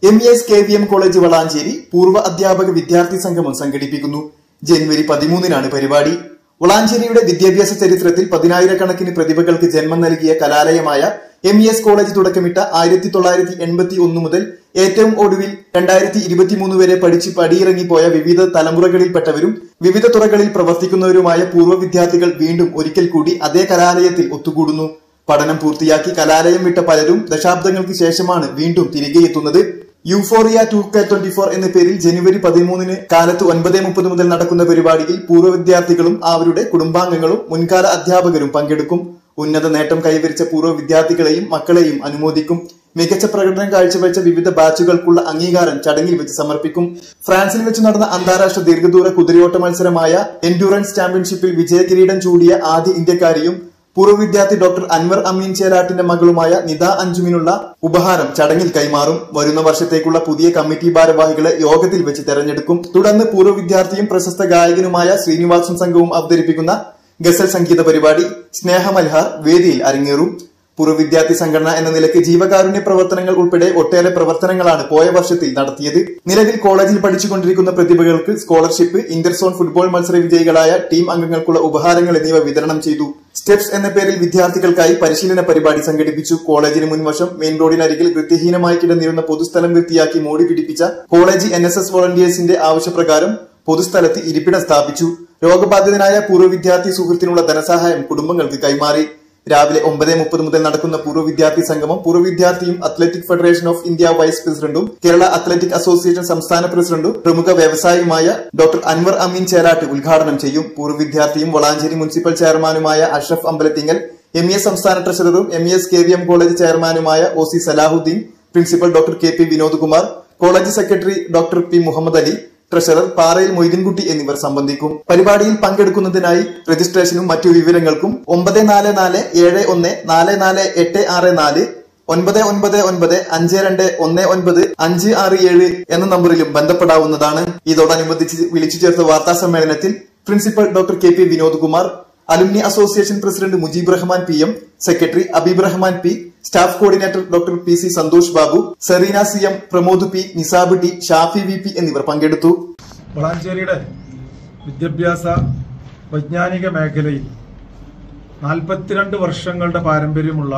M E S K V M college Valanchery പൂർവ്വ അധ്യാപക വിദ്യാർത്ഥി സംഗമം സംഘടിപ്പിക്കുന്നു ജനുവരി പതിമൂന്നിനാണ് പരിപാടി വളാഞ്ചേരിയുടെ വിദ്യാഭ്യാസ ചരിത്രത്തിൽ പതിനായിരക്കണക്കിന് പ്രതിഭകൾക്ക് ജന്മം നൽകിയ കലാലയമായ എം ഇ എസ് കോളേജ് തുടക്കമിട്ട ആയിരത്തി തൊള്ളായിരത്തി എൺപത്തി ഒന്ന് മുതൽ ഏറ്റവും ഒടുവിൽ രണ്ടായിരത്തി ഇരുപത്തിമൂന്ന് വരെ പഠിച്ച് പടിയിറങ്ങിപ്പോയ വിവിധ തലമുറകളിൽപ്പെട്ടവരും വിവിധ തുറകളിൽ പ്രവർത്തിക്കുന്നവരുമായ പൂർവ്വ വിദ്യാർത്ഥികൾ വീണ്ടും ഒരിക്കൽ കൂടി അതേ കലാലയത്തിൽ ഒത്തുകൂടുന്നു പഠനം പൂർത്തിയാക്കി കലാലയം വിട്ട പലരും ദശാബ്ദങ്ങൾക്ക് ശേഷമാണ് വീണ്ടും തിരികെ എത്തുന്നത് Euphoria two K twenty four എന്ന പേരിൽ ജനുവരി പതിമൂന്നിന് കാലത്ത് ഒൻപത് മുപ്പത് മുതൽ നടക്കുന്ന പരിപാടിയിൽ പൂർവ്വ വിദ്യാർത്ഥികളും അവരുടെ കുടുംബാംഗങ്ങളും മുൻകാല അധ്യാപകരും പങ്കെടുക്കും ഉന്നത നേട്ടം കൈവരിച്ച പൂർവ്വ വിദ്യാർത്ഥികളെയും മക്കളെയും അനുമോദിക്കും മികച്ച പ്രകടനം കാഴ്ചവെച്ച വിവിധ ബാച്ചുകൾക്കുള്ള അംഗീകാരം ചടങ്ങിൽ വെച്ച് സമർപ്പിക്കും ഫ്രാൻസിൽ വെച്ച് നടന്ന അന്താരാഷ്ട്ര ദീർഘദൂര കുതിരയോട്ട മത്സരമായ എൻഡ്യൂറൻസ് ചാമ്പ്യൻഷിപ്പിൽ വിജയകിരീടം ചൂടിയ ആദ്യ ഇന്ത്യക്കാരിയും പൂർവ്വ വിദ്യാർത്ഥി ഡോക്ടർ അൻവർ അമീൻ ചേലാട്ടിന്റെ മകളുമായ നിത അഞ്ജുമിനുള്ള ഉപഹാരം ചടങ്ങിൽ കൈമാറും വരുന്ന വർഷത്തേക്കുള്ള പുതിയ കമ്മിറ്റി ഭാരവാഹികളെ യോഗത്തിൽ വെച്ച് തെരഞ്ഞെടുക്കും തുടർന്ന് പൂർവ്വ വിദ്യാർത്ഥിയും പ്രശസ്ത ഗായകനുമായ ശ്രീനിവാസൻ സംഘവും അവതരിപ്പിക്കുന്ന ഗസൽ സംഗീത പരിപാടി സ്നേഹമൽഹാർ വേദിയിൽ അരങ്ങേറും പൂർവ്വ വിദ്യാർത്ഥി സംഘടന എന്ന നിലയ്ക്ക് ജീവകാരുണ്യ പ്രവർത്തനങ്ങൾ ഉൾപ്പെടെ ഒട്ടേറെ പ്രവർത്തനങ്ങളാണ് പോയ വർഷത്തിൽ നടത്തിയത് നിലവിൽ കോളേജിൽ പഠിച്ചുകൊണ്ടിരിക്കുന്ന പ്രതിഭകൾക്ക് സ്കോളർഷിപ്പ് ഇന്റർസോൺ ഫുട്ബോൾ മത്സര വിജയികളായ ടീം അംഗങ്ങൾക്കുള്ള ഉപഹാരങ്ങൾ എന്നിവ വിതരണം ചെയ്തു സ്റ്റെപ്സ് എന്ന പേരിൽ വിദ്യാർത്ഥികൾക്കായി പരിശീലന പരിപാടി സംഘടിപ്പിച്ചു കോളേജിന് മുൻവശം മെയിൻ റോഡിനരികിൽ വൃത്തിഹീനമായി കിടന്നിരുന്ന പൊതുസ്ഥലം വൃത്തിയാക്കി മോടി പിടിപ്പിച്ച കോളേജ് എൻ എസ് എസ് വോളണ്ടിയേഴ്സിന്റെ ആവശ്യപ്രകാരം പൊതുസ്ഥലത്ത് ഇരിപ്പിടം സ്ഥാപിച്ചു രോഗബാധിതനായ പൂർവ്വ വിദ്യാർത്ഥി സുഹൃത്തിനുള്ള ധനസഹായം കുടുംബങ്ങൾക്ക് കൈമാറി രാവിലെ ഒമ്പത് മുപ്പത് മുതൽ നടക്കുന്ന പൂർവ്വ വിദ്യാർത്ഥി സംഗമം പൂർവ്വ വിദ്യാർത്ഥിയും athletic federation of India vice പ്രസിഡന്റും കേരള അത്ലറ്റിക് അസോസിയേഷൻ സംസ്ഥാന പ്രസിഡന്റും പ്രമുഖ വ്യവസായിയുമായ ഡോക്ടർ അൻവർ അമീൻ ചേരാട്ട് ഉദ്ഘാടനം ചെയ്യും പൂർവ്വ വിദ്യാർത്ഥിയും വളാഞ്ചേരി മുനിസിപ്പൽ ചെയർമാനുമായ Ashraf Ambalathingal M E S സംസ്ഥാന ട്രഷററും M E S K V M college ചെയർമാനുമായ O C Salahuddin principal doctor K P Vinod Kumar college secretary doctor P Muhammad Ali treasurer Parayil Moideenkutty എന്നിവർ സംബന്ധിക്കും പരിപാടിയിൽ പങ്കെടുക്കുന്നതിനായി രജിസ്ട്രേഷനും മറ്റു വിവരങ്ങൾക്കും ഒമ്പത് നാല് നാല് ഏഴ് ഒന്ന് നാല് നാല് എട്ട് ആറ് നാല് ഒൻപത് ഒൻപത് ഒൻപത് അഞ്ച് രണ്ട് ഒന്ന് ഒൻപത് അഞ്ച് ആറ് ഏഴ് എന്ന നമ്പറിലും ബന്ധപ്പെടാവുന്നതാണ് ഇതോടനുബന്ധിച്ച് വിളിച്ചു ചേർത്ത വാർത്താ സമ്മേളനത്തിൽ principal doctor K P Vinod Kumar alumni association president Mujeeb Rahman P M secretary Abeeb Rahman P staff coordinator doctor P C Santhosh Babu Sereena C M Pramod P Nisab T Shafi V P എന്നിവർ പങ്കെടുത്തു വളാഞ്ചേരിയുടെ വിദ്യാഭ്യാസ വൈജ്ഞാനിക മേഖലയിൽ നാൽപ്പത്തിരണ്ട് വർഷങ്ങളുടെ പാരമ്പര്യമുള്ള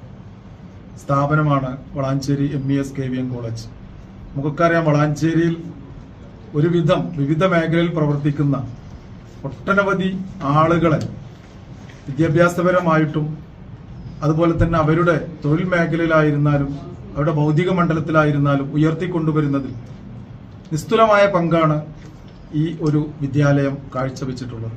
സ്ഥാപനമാണ് Valanchery M E S K V M college നമുക്കറിയാം വളാഞ്ചേരിയിൽ ഒരുവിധം വിവിധ മേഖലയിൽ പ്രവർത്തിക്കുന്ന ഒട്ടനവധി ആളുകളെ വിദ്യാഭ്യാസപരമായിട്ടും അതുപോലെ തന്നെ അവരുടെ തൊഴിൽ മേഖലയിലായിരുന്നാലും അവരുടെ ഭൗതിക മണ്ഡലത്തിലായിരുന്നാലും ഉയർത്തിക്കൊണ്ടുവരുന്നതിൽ നിസ്തുലമായ പങ്കാണ് ഈ ഒരു വിദ്യാലയം കാഴ്ചവെച്ചിട്ടുള്ളത്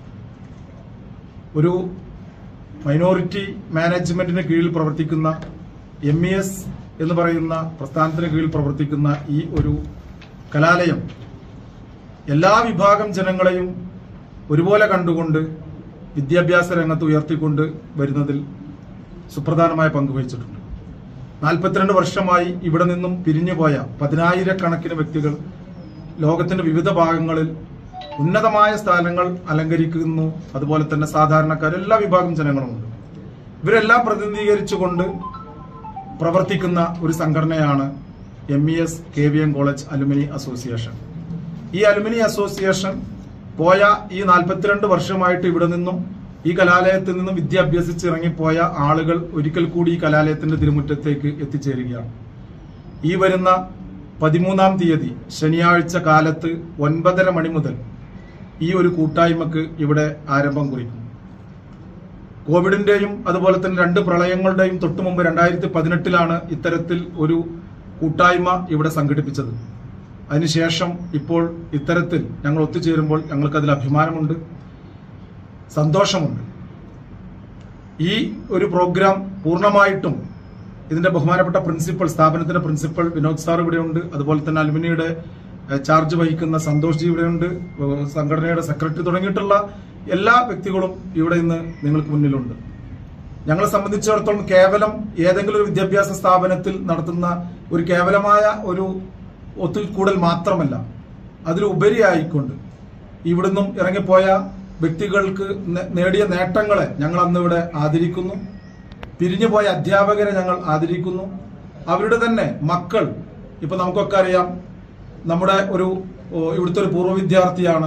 ഒരു മൈനോറിറ്റി മാനേജ്മെന്റിന് കീഴിൽ പ്രവർത്തിക്കുന്ന എം ഇ എസ് എന്ന് പറയുന്ന പ്രസ്ഥാനത്തിന് കീഴിൽ പ്രവർത്തിക്കുന്ന ഈ ഒരു കലാലയം എല്ലാ വിഭാഗം ജനങ്ങളെയും ഒരുപോലെ കണ്ടുകൊണ്ട് വിദ്യാഭ്യാസ രംഗത്ത് ഉയർത്തിക്കൊണ്ട് വരുന്നതിൽ സുപ്രധാനമായ പങ്ക് വഹിച്ചിട്ടുണ്ട് നാൽപ്പത്തിരണ്ട് വർഷമായി ഇവിടെ നിന്നും പിരിഞ്ഞുപോയ പതിനായിരക്കണക്കിന് വ്യക്തികൾ ലോകത്തിന്റെ വിവിധ ഭാഗങ്ങളിൽ ഉന്നതമായ സ്ഥാനങ്ങൾ അലങ്കരിക്കുന്നു അതുപോലെ തന്നെ സാധാരണക്കാർ എല്ലാ വിഭാഗം ജനങ്ങളുമുണ്ട് ഇവരെല്ലാം പ്രതിനിധീകരിച്ചുകൊണ്ട് പ്രവർത്തിക്കുന്ന ഒരു സംഘടനയാണ് M E S K V M college alumni association ഈ അലുമിനി അസോസിയേഷൻ പോയ ഈ നാൽപ്പത്തിരണ്ട് വർഷമായിട്ട് ഇവിടെ നിന്നും ഈ കലാലയത്തിൽ നിന്നും വിദ്യ അഭ്യസിച്ച് ഇറങ്ങിപ്പോയ ആളുകൾ ഒരിക്കൽ കൂടി ഈ കലാലയത്തിന്റെ തിരുമുറ്റത്തേക്ക് എത്തിച്ചേരുകയാണ് ഈ വരുന്ന പതിമൂന്നാം തീയതി ശനിയാഴ്ച കാലത്ത് ഒൻപതര മണി മുതൽ ഈ ഒരു കൂട്ടായ്മക്ക് ഇവിടെ ആരംഭം കുറിക്കും കോവിഡിന്റെയും അതുപോലെ തന്നെ രണ്ട് പ്രളയങ്ങളുടെയും തൊട്ടു മുമ്പ് രണ്ടായിരത്തി പതിനെട്ടിലാണ് ഇത്തരത്തിൽ ഒരു കൂട്ടായ്മ ഇവിടെ സംഘടിപ്പിച്ചത് അതിനുശേഷം ഇപ്പോൾ ഇത്തരത്തിൽ ഞങ്ങൾ ഒത്തുചേരുമ്പോൾ ഞങ്ങൾക്ക് അതിൽ അഭിമാനമുണ്ട് സന്തോഷമുണ്ട് ഈ ഒരു പ്രോഗ്രാം പൂർണ്ണമായിട്ടും ഇതിന്റെ ബഹുമാനപ്പെട്ട പ്രിൻസിപ്പൽ സ്ഥാപനത്തിന്റെ പ്രിൻസിപ്പൽ വിനോദ് സാർ ഇവിടെയുണ്ട് അതുപോലെ തന്നെ അലുമിനിയുടെ ഏഹ്, ചാർജ് വഹിക്കുന്ന സന്തോഷ് ജി ഇവിടെയുണ്ട് ഏഹ്, സംഘടനയുടെ സെക്രട്ടറി തുടങ്ങിയിട്ടുള്ള എല്ലാ വ്യക്തികളും ഇവിടെ ഇന്ന് നിങ്ങൾക്ക് മുന്നിലുണ്ട് ഞങ്ങളെ സംബന്ധിച്ചിടത്തോളം കേവലം ഏതെങ്കിലും ഒരു വിദ്യാഭ്യാസ സ്ഥാപനത്തിൽ നടത്തുന്ന ഒരു കേവലമായ ഒരു ഒത്തുകൂടൽ മാത്രമല്ല അതിലുപരിയായിക്കൊണ്ട് ഇവിടുന്നും ഇറങ്ങിപ്പോയ വ്യക്തികൾക്ക് നേ- നേടിയ നേട്ടങ്ങളെ ഞങ്ങൾ അന്ന് ഇവിടെ ആദരിക്കുന്നു പിരിഞ്ഞുപോയ അധ്യാപകരെ ഞങ്ങൾ ആദരിക്കുന്നു അവരുടെ തന്നെ മക്കൾ ഇപ്പൊ നമുക്കൊക്കെ അറിയാം നമ്മുടെ ഒരു ഓ, ഇവിടുത്തെ ഒരു പൂർവ്വ വിദ്യാർത്ഥിയാണ്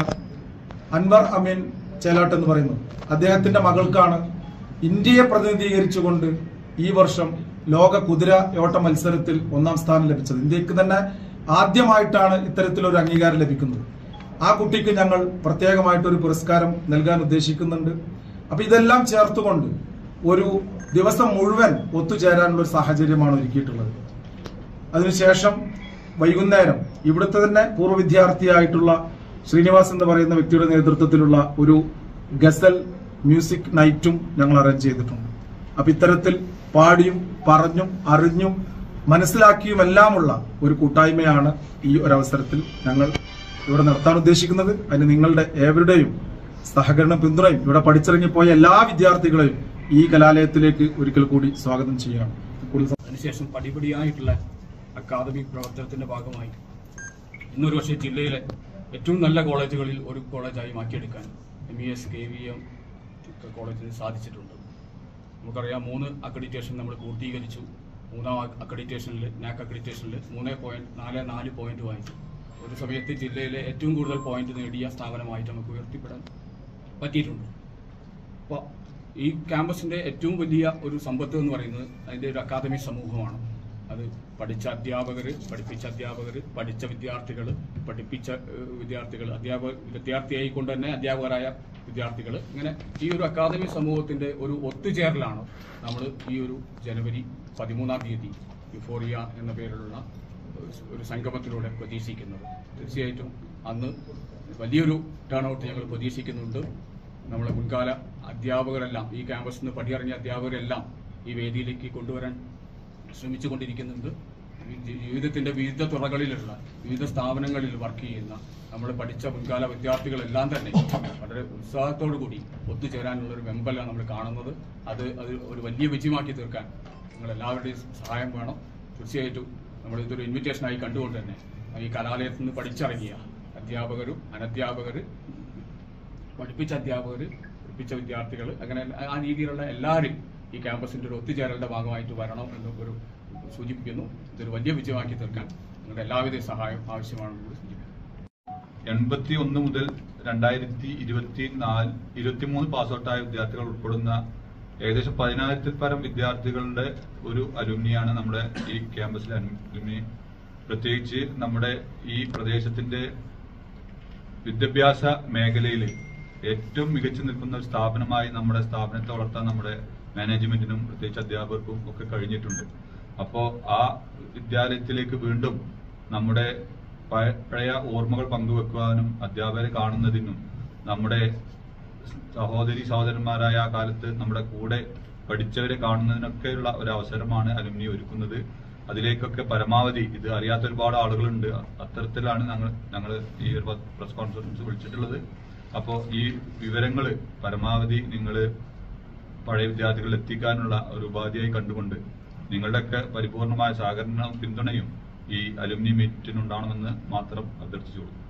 അൻവർ അമീൻ ചേലാട്ട് എന്ന് പറയുന്നത് അദ്ദേഹത്തിന്റെ മകൾക്കാണ് ഇന്ത്യയെ പ്രതിനിധീകരിച്ചുകൊണ്ട് ഈ വർഷം ലോക കുതിര ഓട്ട മത്സരത്തിൽ ഒന്നാം സ്ഥാനം ലഭിച്ചത് ഇന്ത്യക്ക് തന്നെ ആദ്യമായിട്ടാണ് ഇത്തരത്തിലൊരു അംഗീകാരം ലഭിക്കുന്നത് ആ കുട്ടിക്ക് ഞങ്ങൾ പ്രത്യേകമായിട്ടൊരു പുരസ്കാരം നൽകാൻ ഉദ്ദേശിക്കുന്നുണ്ട് അപ്പൊ ഇതെല്ലാം ചേർത്തുകൊണ്ട് ഒരു ദിവസം മുഴുവൻ ഒത്തുചേരാനുള്ള ഒരു സാഹചര്യമാണ് ഒരുക്കിയിട്ടുള്ളത് അതിനുശേഷം വൈകുന്നേരം ഇവിടുത്തെ തന്നെ പൂർവ്വ വിദ്യാർത്ഥിയായിട്ടുള്ള ശ്രീനിവാസ് എന്ന് പറയുന്ന വ്യക്തിയുടെ നേതൃത്വത്തിലുള്ള ഒരു ഗസൽ മ്യൂസിക് നൈറ്റും ഞങ്ങൾ അറേഞ്ച് ചെയ്തിട്ടുണ്ട് അപ്പൊ ഇത്തരത്തിൽ പാടിയും പറഞ്ഞും അറിഞ്ഞും മനസ്സിലാക്കിയും എല്ലാമുള്ള ഒരു കൂട്ടായ്മയാണ് ഈ ഒരവസരത്തിൽ ഞങ്ങൾ ഇവിടെ നടത്താൻ ഉദ്ദേശിക്കുന്നത് അതിന് നിങ്ങളുടെ ഏവരുടെയും സഹകരണ പിന്തുണയും ഇവിടെ പഠിച്ചിറങ്ങിപ്പോയ എല്ലാ വിദ്യാർത്ഥികളെയും ഈ കലാലയത്തിലേക്ക് ഒരിക്കൽ കൂടി സ്വാഗതം ചെയ്യുകയാണ് കൂടുതൽ അതിനുശേഷം പടിപടിയായിട്ടുള്ള അക്കാദമിക് പ്രവർത്തനത്തിന്റെ ഭാഗമായി ഇന്നൊരു പക്ഷേ ജില്ലയിലെ ഏറ്റവും നല്ല കോളേജുകളിൽ ഒരു കോളേജായി മാറ്റിയെടുക്കാൻ M E S K V M കോളേജിന് സാധിച്ചിട്ടുണ്ട് നമുക്കറിയാം മൂന്ന് അക്രഡിറ്റേഷൻ നമ്മൾ പൂർത്തീകരിച്ചു മൂന്നാം അക്രഡിറ്റേഷനിൽ നാക് അക്രഡിറ്റേഷനിൽ മൂന്ന് പോയിന്റ് നാല് നാല് പോയിന്റ് വാങ്ങിച്ചു ഒരു സമയത്ത് ജില്ലയിലെ ഏറ്റവും കൂടുതൽ പോയിന്റ് നേടിയ സ്ഥാപനമായിട്ട് നമുക്ക് ഉയർത്തിപ്പെടാൻ പറ്റിയിട്ടുണ്ട് അപ്പോൾ ഈ ക്യാമ്പസിന്റെ ഏറ്റവും വലിയ ഒരു സമ്പത്ത് എന്ന് പറയുന്നത് അതിന്റെ ഒരു അക്കാദമി സമൂഹമാണ് അത് പഠിച്ച അധ്യാപകർ പഠിപ്പിച്ച അധ്യാപകർ പഠിച്ച വിദ്യാർത്ഥികൾ പഠിപ്പിച്ച വിദ്യാർത്ഥികൾ അധ്യാപക വിദ്യാർത്ഥിയായിക്കൊണ്ട് തന്നെ അധ്യാപകരായ വിദ്യാർത്ഥികൾ ഇങ്ങനെ ഈ ഒരു അക്കാദമി സമൂഹത്തിന്റെ ഒരു ഒത്തുചേരലാണ് നമ്മൾ ഈ ഒരു ജനുവരി പതിമൂന്നാം തീയതി യുഫോറിയ എന്ന പേരിലുള്ള ഒരു- ഒരു സംഗമത്തിലൂടെ പ്രതീക്ഷിക്കുന്നത് തീർച്ചയായിട്ടും അന്ന് വലിയൊരു ടേൺ ഔട്ട് ഞങ്ങൾ പ്രതീക്ഷിക്കുന്നുണ്ട് നമ്മളെ മുൻകാല അധ്യാപകരെല്ലാം ഈ ക്യാമ്പസിൽ നിന്ന് പടിയിറങ്ങിയ അധ്യാപകരെല്ലാം ഈ വേദിയിലേക്ക് കൊണ്ടുവരാൻ ശ്രമിച്ചുകൊണ്ടിരിക്കുന്നുണ്ട് ഈ ജി- ജീവിതത്തിന്റെ വിവിധ തുറകളിലുള്ള വിവിധ സ്ഥാപനങ്ങളിൽ വർക്ക് ചെയ്യുന്ന നമ്മൾ പഠിച്ച മുൻകാല വിദ്യാർത്ഥികളെല്ലാം തന്നെ വളരെ ഉത്സാഹത്തോടു കൂടി ഒത്തുചേരാനുള്ള ഒരു വെമ്പലാണ് നമ്മൾ കാണുന്നത് അത് അത് ഒരു വലിയ വിജയമാക്കി തീർക്കാൻ നിങ്ങൾ എല്ലാവരുടെയും സഹായം വേണം തീർച്ചയായിട്ടും നമ്മൾ ഇതൊരു ഇൻവിറ്റേഷനായി കണ്ടുകൊണ്ട് തന്നെ ഈ കലാലയത്തിൽ നിന്ന് പഠിച്ചിറങ്ങിയ അധ്യാപകരും അനധ്യാപകർ പഠിപ്പിച്ച അധ്യാപകർ പഠിപ്പിച്ച വിദ്യാർത്ഥികൾ അങ്ങനെ ആ രീതിയിലുള്ള എല്ലാവരും ഈ ക്യാമ്പസിന്റെ ഒരു ഒത്തുചേരലിന്റെ ഭാഗമായിട്ട് വരണം എന്ന് ഒരു സൂചിപ്പിക്കുന്നു ഇതൊരു വലിയ വിജയമാക്കി തീർക്കാൻ നിങ്ങളുടെ എല്ലാവിധ സഹായം ആവശ്യമാണെന്ന് കൂടി സൂചിപ്പിക്കുന്നു എൺപത്തി ഒന്ന് മുതൽ രണ്ടായിരത്തി ഇരുപത്തി നാല് ഇരുപത്തിമൂന്ന് പാസ്ഔട്ടായ വിദ്യാർത്ഥികൾ ഉൾപ്പെടുന്ന ഏകദേശം പതിനായിരത്തിൽ പരം വിദ്യാർത്ഥികളുടെ ഒരു അലുമിനിയാണ് നമ്മുടെ ഈ ക്യാമ്പസിലെ അലുമിനി പ്രത്യേകിച്ച് നമ്മുടെ ഈ പ്രദേശത്തിന്റെ വിദ്യാഭ്യാസ മേഖലയിൽ ഏറ്റവും മികച്ചു നിൽക്കുന്ന ഒരു സ്ഥാപനമായി നമ്മുടെ സ്ഥാപനത്തെ വളർത്താൻ നമ്മുടെ മാനേജ്മെന്റിനും പ്രത്യേകിച്ച് അധ്യാപകർക്കും ഒക്കെ കഴിഞ്ഞിട്ടുണ്ട് അപ്പോ ആ വിദ്യാലയത്തിലേക്ക് വീണ്ടും നമ്മുടെ പഴ- പഴയ ഓർമ്മകൾ പങ്കുവെക്കുവാനും അധ്യാപകരെ കാണുന്നതിനും നമ്മുടെ സഹോദരി സഹോദരന്മാരായ ആ കാലത്ത് നമ്മുടെ കൂടെ പഠിച്ചവരെ കാണുന്നതിനൊക്കെയുള്ള ഒരു അവസരമാണ് അലുമിനി ഒരുക്കുന്നത് അതിലേക്കൊക്കെ പരമാവധി ഇത് അറിയാത്ത ഒരുപാട് ആളുകളുണ്ട് അത്തരത്തിലാണ് ഞങ്ങൾ ഞങ്ങൾ ഈ ഒരു പ്രസ് കോൺഫറൻസ് വിളിച്ചിട്ടുള്ളത് അപ്പോൾ ഈ വിവരങ്ങൾ പരമാവധി നിങ്ങൾ പഴയ വിദ്യാർത്ഥികളിൽ എത്തിക്കാനുള്ള ഒരു ഉപാധിയായി കണ്ടുകൊണ്ട് നിങ്ങളുടെയൊക്കെ പരിപൂർണമായ സഹകരണവും പിന്തുണയും ഈ അലുമിനി മീറ്റിനുണ്ടാവണമെന്ന് മാത്രം അഭ്യർത്ഥിച്ചുകൊള്ളു